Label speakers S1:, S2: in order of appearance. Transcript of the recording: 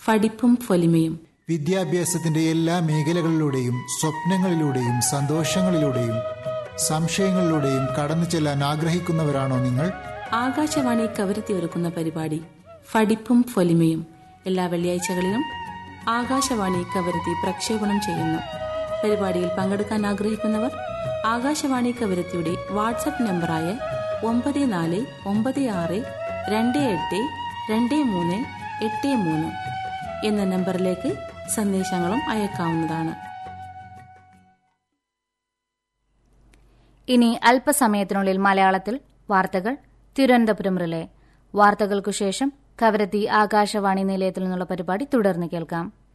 S1: പഠിപ്പും പൊലിമയും
S2: വിദ്യാഭ്യാസത്തിന്റെ എല്ലാ മേഖലകളിലൂടെയും സ്വപ്നങ്ങളിലൂടെയും സന്തോഷങ്ങളിലൂടെയും സംശയങ്ങളിലൂടെയും കടന്നു ചെല്ലാൻ ആഗ്രഹിക്കുന്നവരാണോ നിങ്ങൾ
S1: ആകാശവാണി കവരത്തി ഒരുക്കുന്ന പരിപാടി പഠിപ്പും പൊലിമയും എല്ലാ വെള്ളിയാഴ്ചകളിലും ആകാശവാണി കവരത്തി പ്രക്ഷേപണം ചെയ്യുന്നു പരിപാടിയിൽ പങ്കെടുക്കാൻ ആഗ്രഹിക്കുന്നവർ ആകാശവാണി കവരത്തിയുടെ വാട്സപ്പ് നമ്പറായ ഒമ്പത് നാല് ഒമ്പത് ആറ് രണ്ട് എട്ട് രണ്ട് മൂന്ന് എട്ട് മൂന്ന് എന്ന നമ്പറിലേക്ക് സന്ദേശങ്ങളും അയക്കാവുന്നതാണ്
S3: ഇനി അല്പസമയത്തിനുള്ളിൽ മലയാളത്തിൽ വാർത്തകൾ തിരുവനന്തപുരം റിലേ വാർത്തകൾക്കു ശേഷം കവരത്തി ആകാശവാണി നിലയത്തിൽ നിന്നുള്ള പരിപാടി തുടർന്ന് കേൾക്കാം